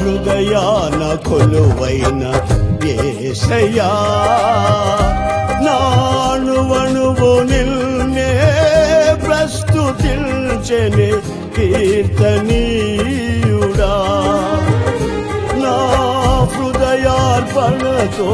హృదయాన కొలువైన ఏసయ్యా నాణువణువు నిల్నే ప్రస్తుతించెని కీర్తనీయుడా నా హృదయార్పణతో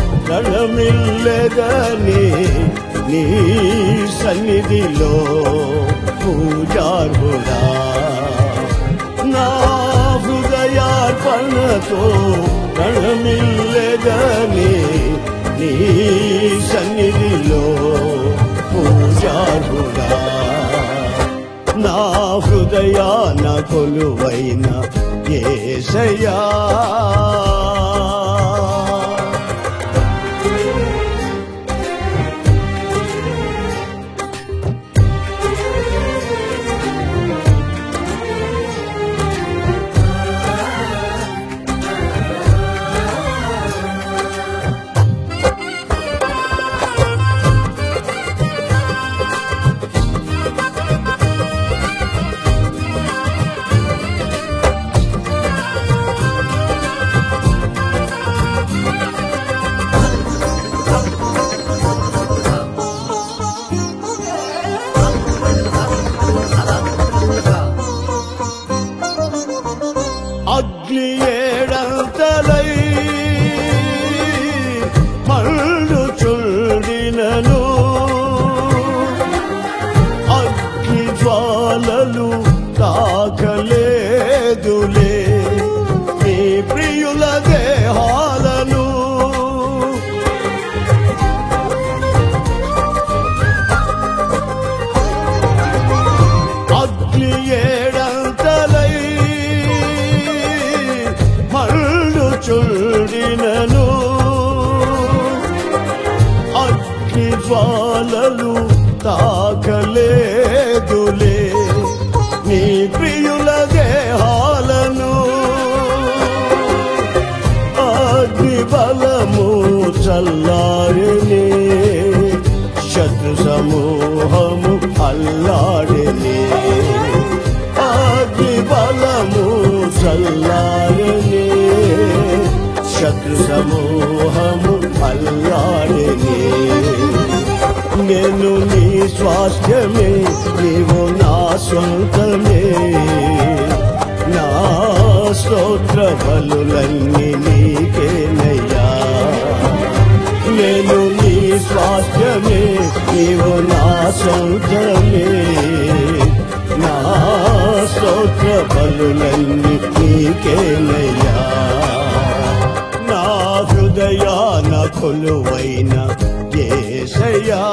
రణమిల్లెదని నీ సన్నిధిలో పూజార్హుడా నా హృదయార్పణతో రణమిల్లెదని నీ సన్నిధిలో పూజార్హుడా నా హృదయాన కొలువైన ఏసయ్యా అగ్ని ఏడంతలై మళ్ళు చుండినను అగ్ని జ్వాలలు తాకలేదులే నీ ప్రియుల దేహాలను అగ్ని ఏడంతలై మళ్ళు చుండినను అగ్ని జ్వాలలు తాకలేదులే నీ ప్రియుల దేహాలను అగ్ని బలము చల్లారినే శత్రు సమూహము అల్లాడినే అగ్ని బలము చల్లారినే శత్రు సమూహము అల్లాడినే నేను నీ స్వాస్థ్యమే నీవు నా సొంతమే నా స్తోత్ర బలులన్నీ నీకేనయ్యా నేను నీ స్వాస్థ్యమే నీవు నా సొంతమే నా స్తోత్ర బలులన్నీ నీకేనయ్యా నా హృదయాన కొలువైన ఏసయ్యా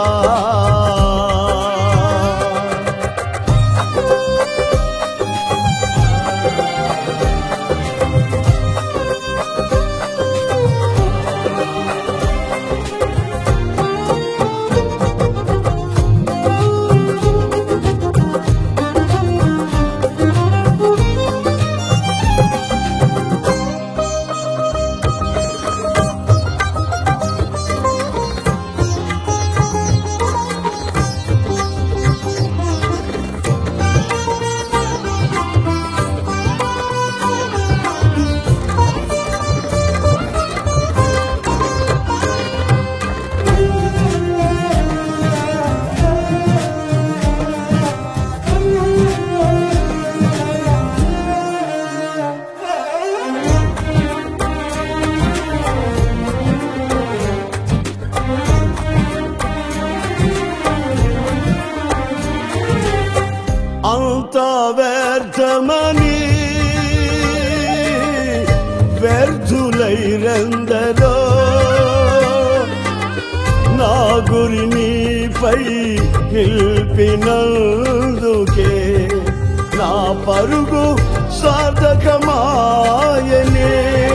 అంత వ్యర్థమని వ్యర్థులైరందరో నా గురి నీపై నిల్పినందుకే నా పరుగు సాధకమాయనే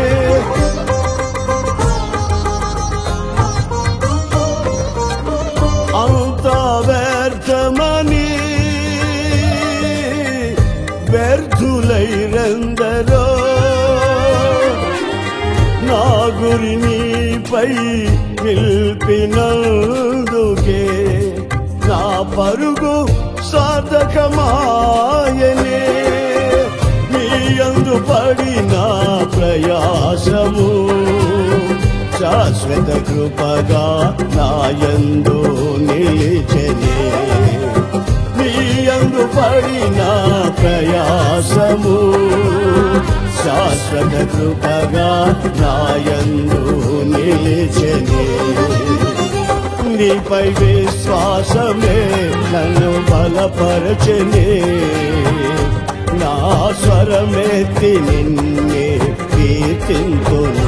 అంత వ్యర్థమని వ్యర్థులైరందరో నా గురి నీపై నిల్పినందుకే నా పరుగు సాధకమాయనే నీ యందు పడిన ప్రయాసము శాశ్వత కృపగా నాయందు నిలిచనే నీయందు పడిన ప్రయాసము శాశ్వత కృపగా నాయందు నిలిచనే నీపై విశ్వాసమే నన్ను బలపరచనే నా స్వరమెత్తి నిన్నే కీర్తింతును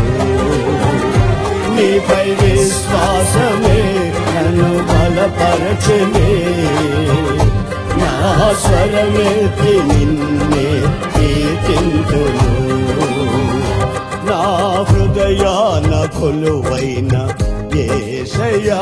నీపై విశ్వాసమే నన్ను బలపరచనే నా స్వరమెత్తి నిన్నే కీర్తింతును నా హృదయాన కొలువైన ఏసయ్యా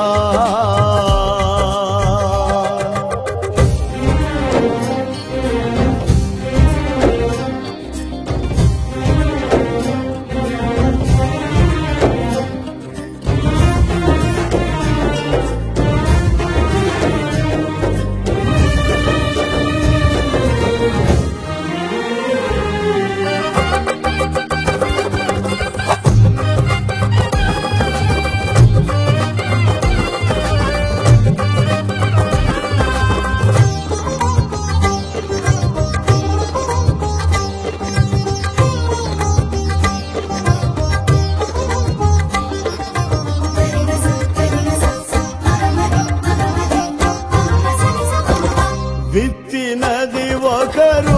విత్తినది ఒకరు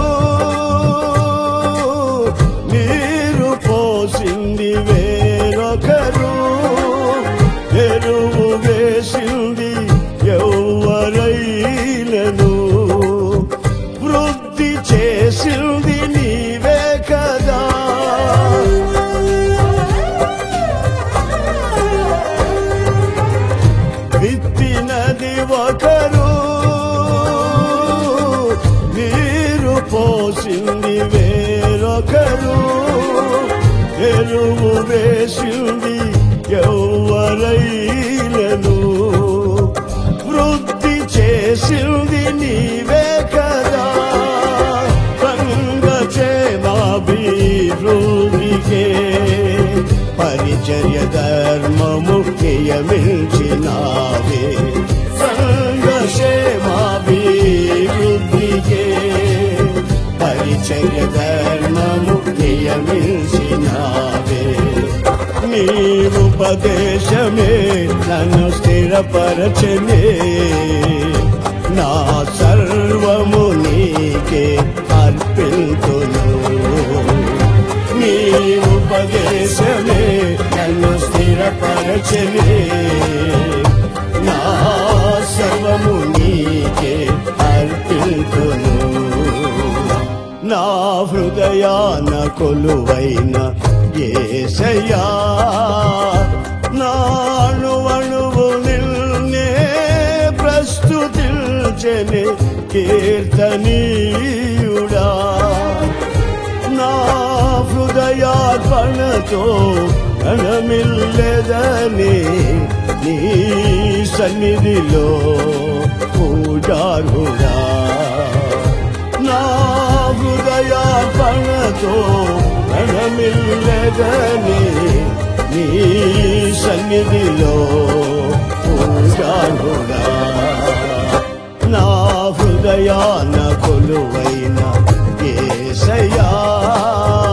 నీరు పోసింది వేరొకరు ఎరువు వేసింది ఎవరైనను వృద్ధి చేసింది నీవే కదా విత్తినది ఒకరు నీరు పోసింది వేరొకరు ఎరువు వేసింది ఎవరైనను వృద్ధి చేసింది నీవే కదా సంగచేమాభివృద్ధికే పరిచర్య ధర్మము నియమించినావే సంగక్షేమాభివృద్ధికే పరిచర్య ధర్మము నియమించినావే నీ ఉపదేశమే నన్ను స్థిరపరచనే నా సర్వము నీకే అర్పింతును నీ ఉపదేశమే నన్ను స్థిరపరచనే నా సర్వము నీకే అర్పింతును నా హృదయాన కొలువైన ఏసయ్యా నా అణువణువు నిల్నే ప్రస్తుతిల్చని కీర్తనీయుడా నా హృదయార్పణతో రణమిల్లెదని నీ సన్నిధిలో పూజారుడా నా హృదయార్పణతో రణమిల్లెదని నీ సన్నిధిలో పూజారుడా నా హృదయాన కొలువైన ఏసయ్యా